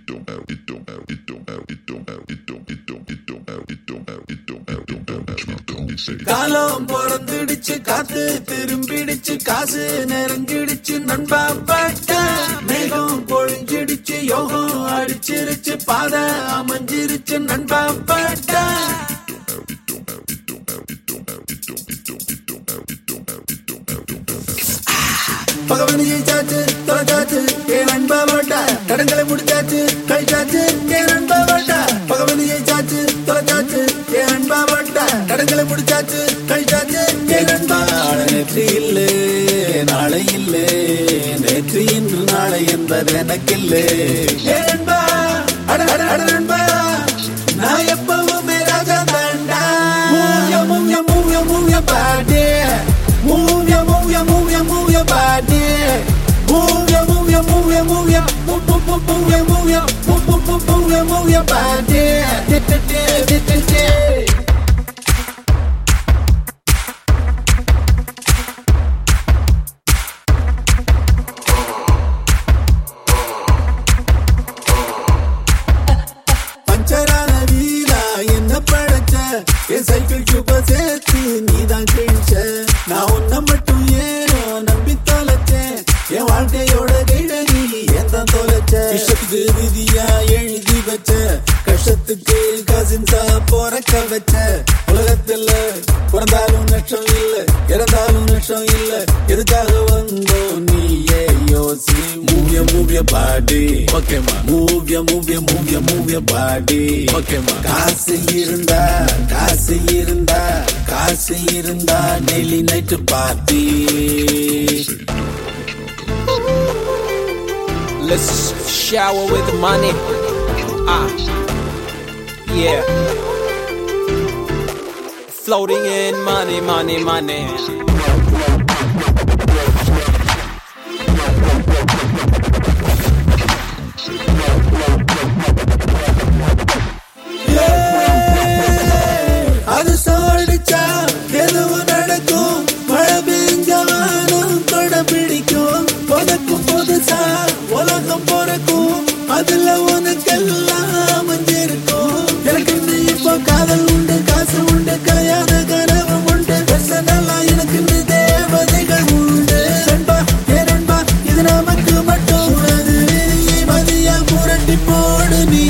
don't matter, it don't matter, it don't matter, it don't matter, it don't, it don't, it don't matter, it don't matter, it don't matter, it don't matter, it don't, it say, காலம் பிறந்துடுச்சு காத்து திரும்பிடுச்சு காசு நெருங்கிடுச்சு நண்பா பட்ட மேகம் பொழிஞ்சிடுச்சு யோகம் அடிச்சிருச்சு பாதை அமைஞ்சிருச்சு நண்பா பட்ட it don't matter, it don't matter, it don't matter, it don't, it don't, it don't matter, it don't matter, it don't matter, it don't matter. பகவனி ஜெயிச்சாச்சு தொலைச்சாச்சு ஏ நண்பா பட்ட கடன்களை முடிச்சாச்சு கழிச்சாச்சு ஏ நண்பா பட்ட பகவனி ஜெயிச்சாச்சு தொலைச்சாச்சு ஏ நண்பா பட்ட கடன்களை முடிச்சாச்சு கழிச்சாச்சு ஏ நண்பா அட நேற்று இல்லை நாளை இல்லை நேற்று இன்று நாளை என்பது எனக்கில்லை ஏ நண்பா அட அட அட நண்பா நான் எப்பவுமே ராஜா தாண்டா மூய மூய மூய மூய பாடே மூய மூய மூய மூய பாடே மூய மூய மூய மூய மூ- மூ- மூ- மூய மூய மூ- மூ- மூ- மூய மூய பாடே டே டே டே டே டே டே பஞ்சரான வீரா என்ன படைச்ச என் சைக்கிள் சூப்பர் சேர்த்து நீதான் கிழிச்ச நான் உன்னை மட்டும் ஏனோ நம்பி தொலைச்சேன் என் வாழ்க்கையோட கைட நீ ஏன் தான் தொலைச்ச விஷத்துக்கு விதியா எழுதி வச்ச கஷ்டத்துக்கு கசின்ஸா போறக்க வச்ச உலகத்துல பிறந்தாலும் நஷ்டம் இல்ல இறந்தாலும் நஷ்டம் இல்ல எதுக்காக வந்தோம் நீயே யோசி மூவிய மூவிய பாடி ஓகேமா மூவிய மூவிய மூவிய மூவிய பாடி ஓகேமா காசு இருந்தா காசு இருந்தா காசு இருந்தா daily night party Let's shower with money. Ah, yeah. Floating in money, money, money. அது சாடிச்சா எதுவும் நடக்கும் மழை பெஞ்சவானும் கொடை பிடிக்கும் புதக்கும் புதுசா உலகம் பிறக்கும் அதுல உனக்கெல்லாம் அமைஞ்சிருக்கும் எனக்கு நீ இப்போ காதல் உண்டு காசு உண்டு கல்யாண கனவு உண்டு பெர்சனலா எனக்கு நீ தேவதைகள் உண்டு நண்பா ஏ நண்பா இது நமக்கு மட்டும் உள்ளது நீ மதியா புரட்டி போடு நீ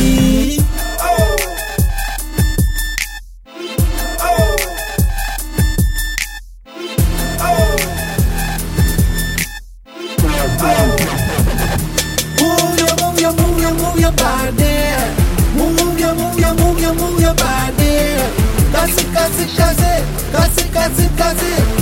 Move your, move your, move your, move your body. Move your, move your, move your, move your body. Casi, casi, casi, casi, casi, casi.